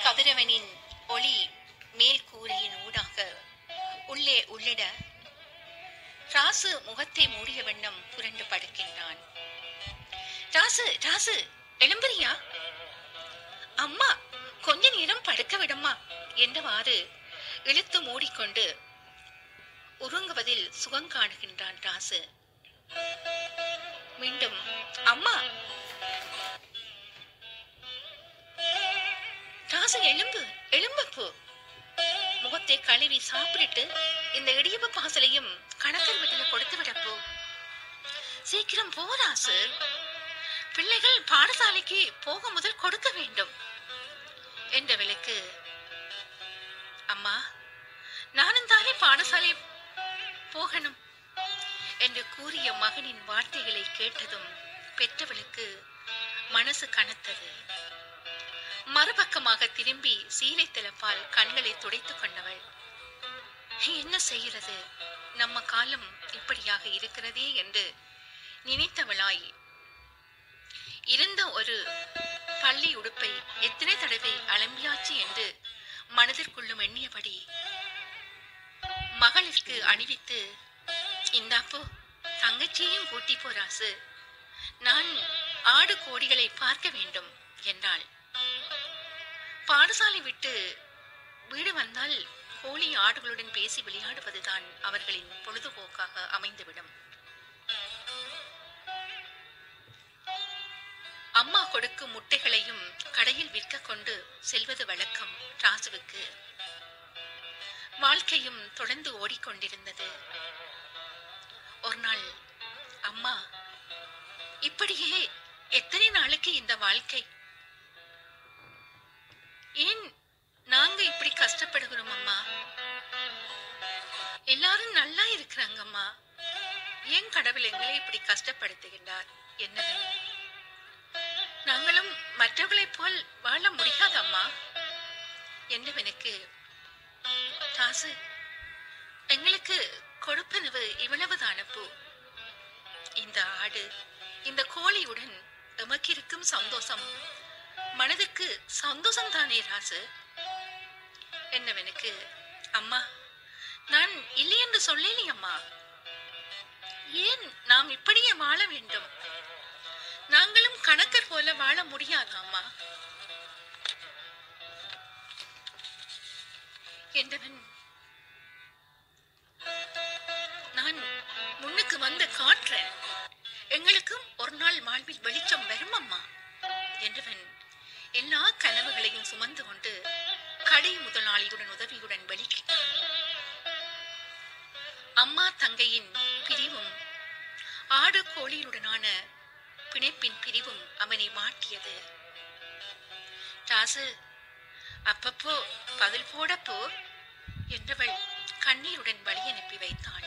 கதிரவனின் ஒளி மேல் கூரையின் ஊடாக உள்ளே உள்ளிட ராசு முகத்தை மூடிய வண்ணம் புரண்டு படுக்கின்றான் ராசு ராசு எழும்புறியா அம்மா கொஞ்ச நேரம் படுக்க விடம்மா என்றவாறு இழுத்து மூடிக்கொண்டு உறங்குவதில் சுகம் காணுகின்றான் ராசு மீண்டும் அம்மா ராசு எலும்பு எலும்பு போ முகத்தை கழுவி சாப்பிட்டுட்டு இந்த இடியப்ப பாசலையும் கணக்கர் வீட்டுல கொடுத்து விடப்போ சீக்கிரம் போ ராசு பிள்ளைகள் பாடசாலைக்கு போக முதல் கொடுக்க வேண்டும் என்றவளுக்கு அம்மா நானும் தானே பாடசாலை போகணும் என்று கூறிய மகனின் வார்த்தைகளை கேட்டதும் பெற்றவளுக்கு மனசு கனத்தது மறுபக்கமாக திரும்பி சீலை திறப்பால் கண்களை துடைத்துக் கொண்டவள் என்ன செய்கிறது நம்ம காலம் இப்படியாக இருக்கிறதே என்று நினைத்தவளாய் இருந்த ஒரு பள்ளி உடுப்பை எத்தனை தடவை அலம்பியாச்சு என்று மனதிற்குள்ளும் எண்ணியபடி மகளிற்கு அணிவித்து இந்தாப்போ தங்கச்சியையும் கூட்டி போராசு நான் ஆடு கோடிகளை பார்க்க வேண்டும் என்றாள் பாடசாலை விட்டு வீடு வந்தால் கோழி ஆடுகளுடன் பேசி விளையாடுவதுதான் அவர்களின் பொழுதுபோக்காக அமைந்துவிடும் அம்மா கொடுக்கும் முட்டைகளையும் கடையில் விற்க கொண்டு செல்வது வழக்கம் ராசுவுக்கு வாழ்க்கையும் தொடர்ந்து ஓடிக்கொண்டிருந்தது ஒரு நாள் அம்மா இப்படியே எத்தனை நாளைக்கு இந்த வாழ்க்கை ஏன் நாங்க இப்படி கஷ்டப்படுகிறோம் அம்மா எல்லாரும் நல்லா இருக்கிறாங்க அம்மா ஏன் கடவுள் எங்களை இப்படி கஷ்டப்படுத்துகின்றார் என்னது நாங்களும் மற்றவர்களைப் போல் வாழ முடியாது அம்மா என்னவனுக்கு தாசு எங்களுக்கு கொடுப்பனவு இவ்வளவுதான பூ இந்த ஆடு இந்த கோழியுடன் எமக்கு இருக்கும் சந்தோஷம் மனதுக்கு சந்தோஷம் தானே ராசு என்னவனுக்கு அம்மா நான் இல்லை என்று சொல்லலே அம்மா ஏன் நாம் இப்படியே வாழ வேண்டும் நாங்களும் கணக்கர் போல வாழ முடியாதா அம்மா என்றவன் நான் முன்னுக்கு வந்து காட்டுறேன் எங்களுக்கும் ஒரு நாள் வாழ்வில் வெளிச்சம் வரும் அம்மா என்றவன் எல்லா கனவுகளையும் சுமந்து கொண்டு கடை முதலாளியுடன் உதவியுடன் வெளிக்கிட்டான் அம்மா தங்கையின் பிரிவும் ஆடு கோழியுடனான பிணைப்பின் பிரிவும் அவனை மாட்டியது ராசு அப்பப்போ பதில் போடப்போ என்றவள் கண்ணீருடன் வழி அனுப்பி வைத்தாள்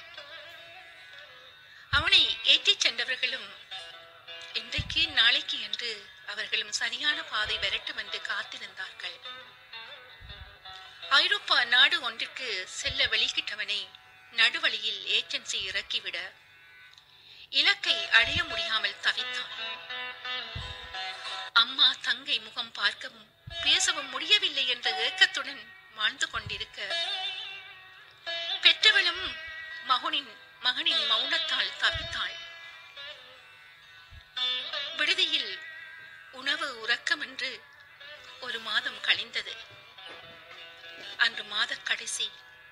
அவனை ஏற்றிச் சென்றவர்களும் இன்றைக்கு நாளைக்கு என்று அவர்களும் சரியான பாதை வரட்டும் என்று காத்திருந்தார்கள் ஐரோப்பா நாடு ஒன்றிற்கு செல்ல வெளிக்கிட்டவனை நடுவழியில் ஏஜென்சி இறக்கிவிட இலக்கை அடைய முடியாமல் தவித்தான் அம்மா தங்கை முகம் பார்க்கவும் பேசவும் முடியவில்லை என்ற ஏக்கத்துடன் வாழ்ந்து கொண்டிருக்க பெற்றவளும் மகனின் மகனின் மௌனத்தால் தவித்தாள் விடுதியில் உணவு உறக்கம் என்று ஒரு மாதம் கழிந்தது அன்று மாத கடைசி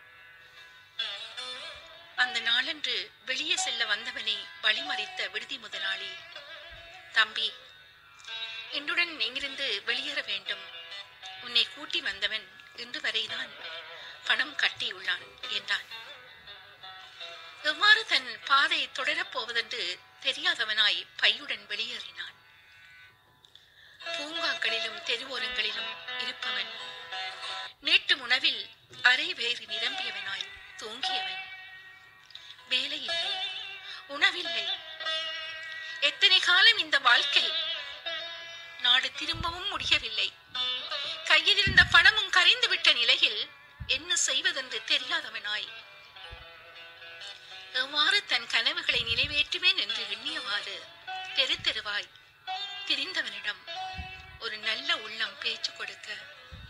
அந்த நாளன்று வெளியே செல்ல வந்தவனை வழிமறித்த விடுதி முதலாளி தம்பி இன்றுடன் இங்கிருந்து வெளியேற வேண்டும் உன்னை கூட்டி வந்தவன் இன்று வரைதான் பணம் கட்டியுள்ளான் என்றான் எவ்வாறு தன் பாதை தொடரப் போவதென்று தெரியாதவனாய் பையுடன் வெளியேறினான் பூங்காக்களிலும் தெருவோரங்களிலும் இருப்பவன் நேற்று உணவில் அரை வேறு நிரம்பியவனாய் தூங்கியவன் வேலை இல்லை உணவில்லை எத்தனை காலம் இந்த வாழ்க்கை நாடு திரும்பவும் முடியவில்லை கையில் இருந்த பணமும் கரைந்து விட்ட நிலையில் என்ன செய்வதென்று தெரியாதவனாய் எவ்வாறு தன் கனவுகளை நிறைவேற்றுவேன் என்று எண்ணியவாறு தெரு தெருவாய் பிரிந்தவனிடம் ஒரு நல்ல உள்ளம் பேச்சு கொடுக்க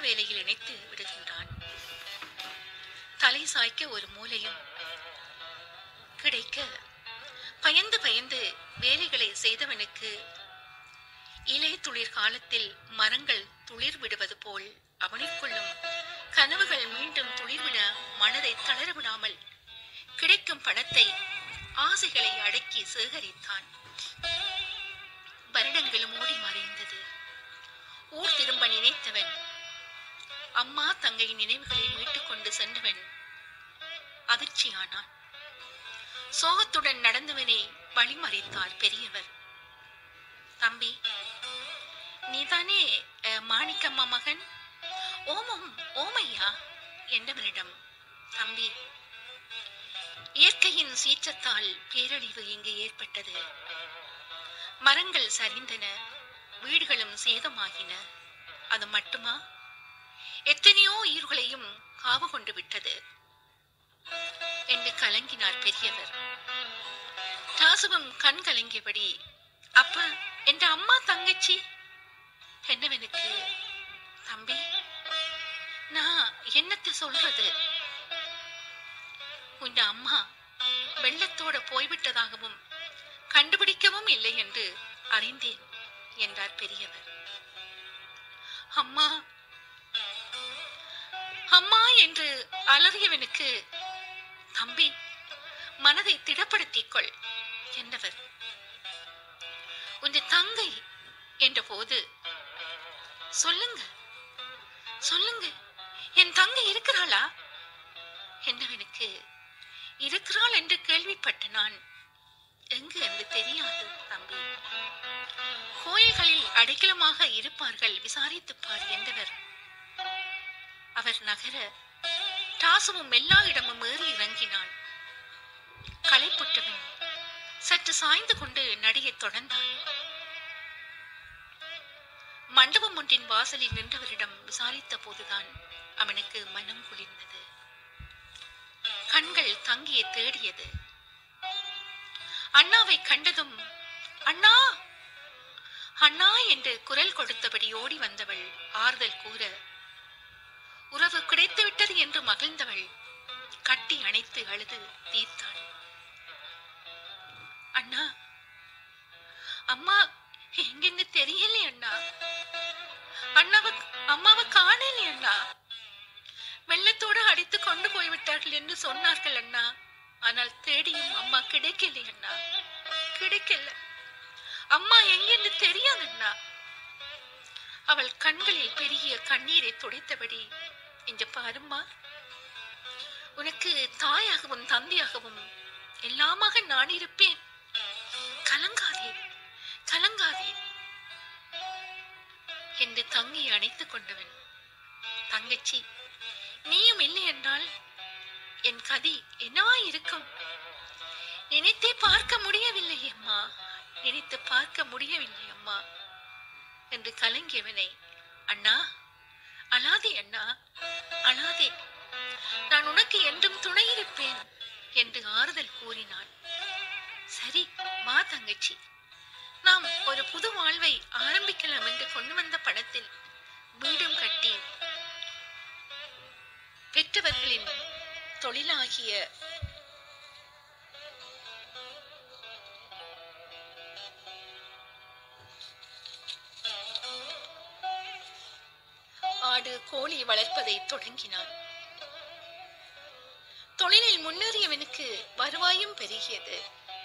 வேலையில் இணைத்து விடுகின்றான் தலை சாய்க்க ஒரு மூலையும் கிடைக்க பயந்து பயந்து வேலைகளை செய்தவனுக்கு இலை துளிர் காலத்தில் மரங்கள் துளிர் விடுவது போல் அவனுக்குள்ளும் கனவுகள் மீண்டும் துளிர்விட மனதை தளர விடாமல் கிடைக்கும் பணத்தை ஆசைகளை அடக்கி சேகரித்தான் வருடங்களும் ஓடி மறைந்தது ஊர் திரும்ப நினைத்தவன் அம்மா தங்கை நினைவுகளை மீட்டுக் கொண்டு சென்றவன் அதிர்ச்சியானான் சோகத்துடன் நடந்தவனை வழிமறித்தார் பெரியவர் தம்பி நீதானே அஹ், மாணிக்கம்மா மகன் ஓமம் ஓமையா என்றவனிடம் தம்பி இயற்கையின் சீற்றத்தால் பேரழிவு இங்கு ஏற்பட்டது மரங்கள் சரிந்தன வீடுகளும் சேதமாகின அது மட்டுமா எத்தனையோ உயிர்களையும் காவு கொண்டு விட்டது என்று கலங்கினார் பெரியவர் ராசுவம் கண் கலங்கியபடி அப்ப என்ற அம்மா தங்கச்சி என்னவனுக்கு தம்பி நான் என்னத்த சொல்றது உன் அம்மா வெள்ளத்தோட போய்விட்டதாகவும் கண்டுபிடிக்கவும் இல்லை என்று அறிந்தேன் என்றார் பெரியவர் அம்மா அம்மா என்று அலறியவனுக்கு தம்பி மனதை திடப்படுத்திக் கொள் என்றவர் உன் தங்கை என்ற போது சொல்லுங்க சொல்லுங்க என் தங்கை இருக்கிறாளா என்றவனுக்கு இருக்கிறாள் என்று கேள்விப்பட்ட நான் எங்கு என்று தெரியாது தம்பி கோயில்களில் அடைக்கலமாக இருப்பார்கள் விசாரித்துப் பார் என்றவர் அவர் நகர டாசுவும் எல்லா இடமும் ஏறி இறங்கினான் களைப்புற்றவன் சற்று சாய்ந்து கொண்டு நடிகை தொடர்ந்தான் மண்டபம் ஒன்றின் வாசலில் நின்றவரிடம் விசாரித்த போதுதான் அவனுக்கு மனம் குளிர்ந்தது கண்கள் தங்கியை தேடியது அண்ணாவை கண்டதும் அண்ணா அண்ணா என்று குரல் கொடுத்தபடி ஓடி வந்தவள் ஆறுதல் கூற உறவு கிடைத்து விட்டது என்று மகிழ்ந்தவள் கட்டி அணைத்து அழுது தீர்த்தாள் அண்ணா அம்மா எங்கென்னு தெரியல அண்ணா அண்ணாவை அம்மாவை காணலே அண்ணா வெள்ளத்தோடு அடித்து கொண்டு போய்விட்டார்கள் என்று சொன்னார்கள் அண்ணா ஆனால் தேடியும் அம்மா கிடைக்கல அண்ணா கிடைக்கல அம்மா எங்கென்னு தெரியாது அண்ணா அவள் கண்களில் பெரிய கண்ணீரை துடைத்தபடி இங்க பாரும்மா உனக்கு தாயாகவும் தந்தையாகவும் எல்லாமாக நான் இருப்பேன் கலங்காதே கலங்காதே என்று தங்கை அணைத்துக் கொண்டவன் தங்கச்சி நீயும் இல்லை என்றால் என் கதி என்னவா இருக்கும் நினைத்தே பார்க்க முடியவில்லை அம்மா நினைத்து பார்க்க முடியவில்லை அம்மா என்று கலங்கியவனை அண்ணா அழாதே அண்ணா அழாதே நான் உனக்கு என்றும் துணை இருப்பேன் என்று ஆறுதல் கூறினான் சரி வா தங்கச்சி நாம் ஒரு புது வாழ்வை ஆரம்பிக்கலாம் என்று கொண்டு வந்த பணத்தில் வீடும் கட்டி பெற்றவர்களின் தொழிலாகிய ஆடு கோழி வளர்ப்பதை தொடங்கினான் தொழிலில் முன்னேறியவனுக்கு வருவாயும் பெருகியது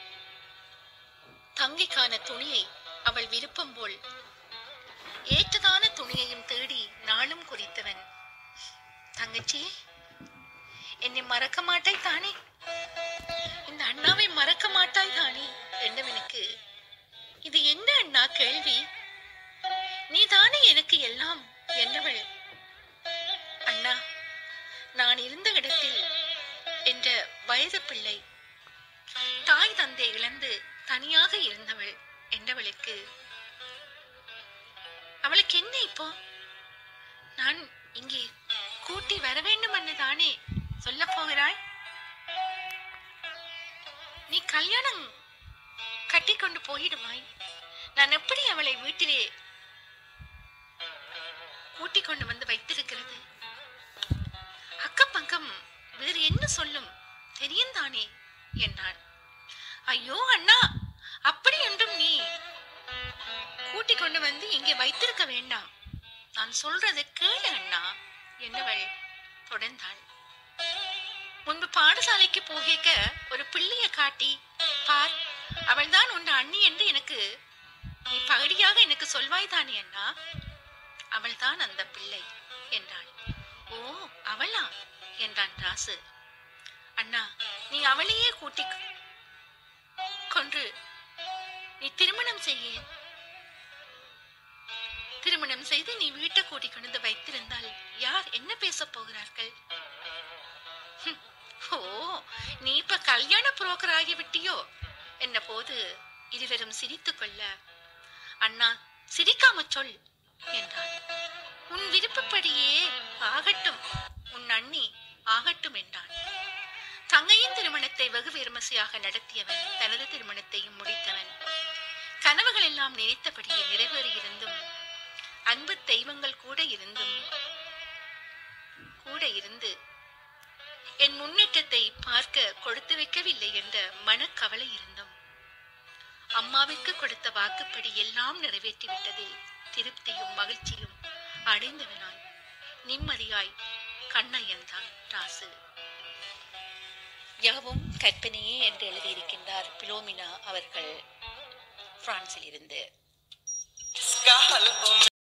தங்கைக்கான துணியை அவள் விருப்பம் போல் ஏற்றதான துணியையும் தேடி நாளும் குறித்தவன் தங்கச்சி என்னை மறக்க மாட்டாய் தானே இந்த அண்ணாவை மறக்க மாட்டாய் தானே என்னவனுக்கு இது என்ன அண்ணா கேள்வி நீ தானே எனக்கு எல்லாம் என்னவள் அண்ணா நான் இருந்த இடத்தில் என்ற வயது பிள்ளை தாய் தந்தை இழந்து தனியாக இருந்தவள் என்றவளுக்கு அவளுக்கு என்ன இப்போ நான் இங்கே கூட்டி வர வேண்டும் என்று தானே சொல்ல போகிறாய் நீ கல்யாணம் கட்டிக்கொண்டு போயிடுவாய் நான் எப்படி அவளை வீட்டிலே கூட்டிக் கொண்டு வந்து வைத்திருக்கிறேன் இருக்கிறது அக்கம் பக்கம் வேறு என்ன சொல்லும் தெரியும் தானே என்றான் ஐயோ அண்ணா அப்படி ஒன்றும் நீ கூட்டிக் கொண்டு வந்து இங்கே வைத்திருக்க வேண்டாம் நான் சொல்றதை கேளு அண்ணா என்னவள் தொடர்ந்தாள் முன்பு பாடசாலைக்கு போகேக்க ஒரு பிள்ளைய காட்டி பார் அவள்தான் உன் அண்ணி என்று எனக்கு நீ பகடியாக எனக்கு சொல்வாய் தானே அண்ணா அவள்தான் அந்த பிள்ளை என்றாள் ஓ அவளா என்றான் ராசு அண்ணா நீ அவளையே கூட்டிக் கொன்று நீ திருமணம் செய்ய திருமணம் செய்து நீ வீட்டை கூட்டிக் கொண்டு வந்து வைத்திருந்தால் யார் என்ன பேசப் போகிறார்கள் ஹம், ஓ நீ இப்ப கல்யாண புரோக்கர் ஆகிவிட்டியோ என்ன போது இருவரும் சிரித்துக் கொள்ள அண்ணா சிரிக்காம சொல் என்றான் உன் விருப்பப்படியே ஆகட்டும் உன் அண்ணி ஆகட்டும் என்றான் தங்கையின் திருமணத்தை வெகு விமர்சையாக நடத்தியவன் தனது திருமணத்தையும் முடித்தவன் கனவுகள் எல்லாம் நினைத்தபடியே நிறைவேறியிருந்தும் அன்பு தெய்வங்கள் கூட இருந்தும் கூட இருந்து என் முன்னேற்றத்தை பார்க்க கொடுத்து வைக்கவில்லை என்ற மனக்கவலை இருந்தும் அம்மாவிற்கு கொடுத்த வாக்குப்படி எல்லாம் நிறைவேற்றிவிட்டதில் திருப்தியும் மகிழ்ச்சியும் அடைந்தவனாய் நிம்மதியாய் கண்ணையன்தான் ராசு யாவும் கற்பனையே என்று எழுதியிருக்கின்றார் பிலோமினா அவர்கள் பிரான்சில் இருந்து اسكح الأم